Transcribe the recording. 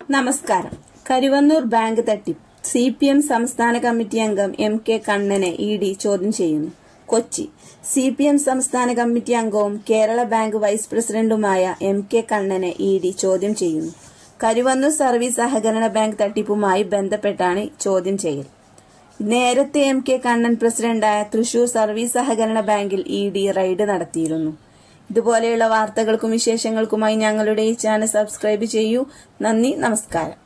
നമസ്കാരം കരുവന്നൂർ ബാങ്ക് തട്ടിപ്പ് C P M സംസ്ഥാന കമ്മിറ്റി അംഗം എം കെ കണ്ണനെ ഇ ഡി ചോദ്യം ചെയ്യുന്നു കൊച്ചി സി പി എം സംസ്ഥാന കമ്മിറ്റി അംഗവും കേരള ബാങ്ക് വൈസ് പ്രസിഡന്റുമായ എം കെ കണ്ണനെ ഇ ഡി ചോദ്യം ചെയ്യുന്നു കരുവന്നൂർ സർവീസ് സഹകരണ ബാങ്ക് തട്ടിപ്പുമായി ബന്ധപ്പെട്ടാണ് ചോദ്യം ചെയ്യൽ നേരത്തെ എം കെ കണ്ണൻ പ്രസിഡന്റായ തൃശൂർ സർവീസ് സഹകരണ ബാങ്കിൽ ഇ ഡി റെയ്ഡ് നടത്തിയിരുന്നു ഇതുപോലെയുള്ള വാർത്തകൾക്കും വിശേഷങ്ങൾക്കുമായി ഞങ്ങളുടെ ഈ ചാനൽ സബ്സ്ക്രൈബ് ചെയ്യൂ നന്ദി നമസ്കാരം